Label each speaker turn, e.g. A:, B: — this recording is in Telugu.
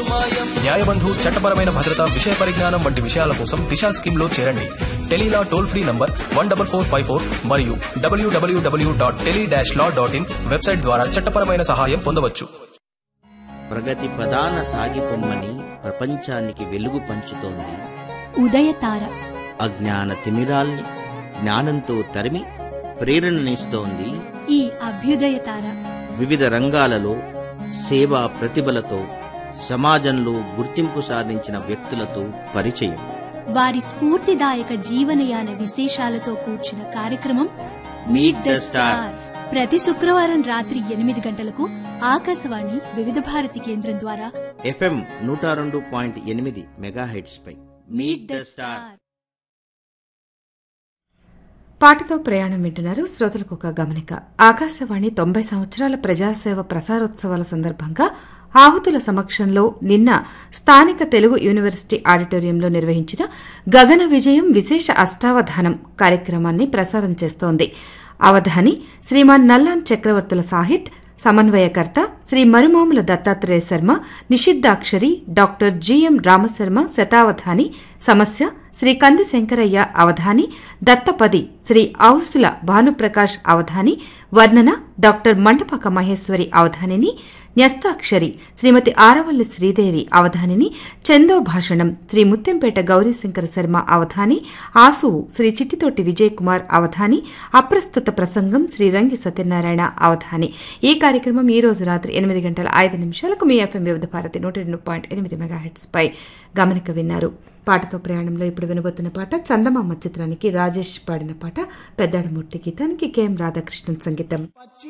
A: న్యాయబంధు చట్టపరమైన భద్రత విషయ పరిజ్ఞానం వంటి విషయాల కోసం దిశా స్కీమ్ లో చేరండి Tele Law toll free number one double four five four మరియు W W W dot tele dash law dot in website ద్వారా చట్టపరమైన సహాయం పొందవచ్చు
B: ప్రగతి ప్రధాన సాగిపొమ్మని ప్రపంచానికి వెలుగు పంచుతోంది
C: ఉదయతార
B: అజ్ఞాన తిమిరాల్ని జ్ఞానంతో తరిమి ప్రేరణనిస్తోంది
C: ఈ అభ్యుదయతార
B: వివిధ రంగాలలో సేవా ప్రతిభలతో సమాజంలో గుర్తింపు సాధించిన వ్యక్తులతో పరిచయం
C: వారి స్ఫూర్తిదాయక జీవనయాన విశేషాలతో కూర్చున్న కార్యక్రమం మీట్ ద స్టార్ ప్రతి శుక్రవారం రాత్రి ఎనిమిది గంటలకు ఆకాశవాణి వివిధ భారతి కేంద్రం ద్వారా
B: ఎఫ్ఎం నూట రెండు పాయింట్ ఎనిమిది మెగాహెడ్స్ పై
C: మీట్ ద స్టార్
D: పాటతో ప్రయాణం వింటున్నారు శ్రోతలకు ఒక గమనిక ఆకాశవాణి తొంభై సంవత్సరాల ప్రజాసేవ ప్రసారోత్సవాల సందర్భంగా ఆహుతుల సమక్షంలో నిన్న స్థానిక తెలుగు యూనివర్సిటీ ఆడిటోరియంలో నిర్వహించిన గగన విజయం విశేష అష్టావధానం కార్యక్రమాన్ని ప్రసారం చేస్తోంది అవధాని శ్రీమాన్ నల్లాన్ చక్రవర్తుల సాహిత్ సమన్వయకర్త శ్రీ మరుమాముల దత్తాత్రేయ శర్మ నిషిద్ధాక్షరి డాక్టర్ జిఎం రామశర్మ శతావధాని సమస్య శ్రీ కంది శంకరయ్య అవధాని దత్తపది శ్రీ ఔసుల భానుప్రకాష్ అవధాని వర్ణన డాక్టర్ మండపక మహేశ్వరి అవధానిని న్యస్తాక్షరి శ్రీమతి ఆరవల్లి శ్రీదేవి అవధానిని చందో భాషణం శ్రీ ముత్యంపేట గౌరీశంకర శర్మ అవధాని ఆసువు శ్రీ చిట్టితోటి విజయ్ కుమార్ అవధాని అప్రస్తుత ప్రసంగం శ్రీ రంగి సత్యనారాయణ అవధాని ఈ కార్యక్రమం ఈ రోజు రాత్రి ఎనిమిది గంటల ఐదు నిమిషాలకు మీ ఎఫ్ఎం వివిధ భారతి నూట రెండు పాయింట్ ఎనిమిది మెగాహెట్స్ పై గమనిక విన్నారు పాటతో ప్రయాణంలో ఇప్పుడు వినబోతున్న పాట చందమామ చిత్రానికి రాజేష్ పాడిన పాట పెద్దాడమూర్తి గీతానికి కెఎం రాధాకృష్ణన్ సంగీతం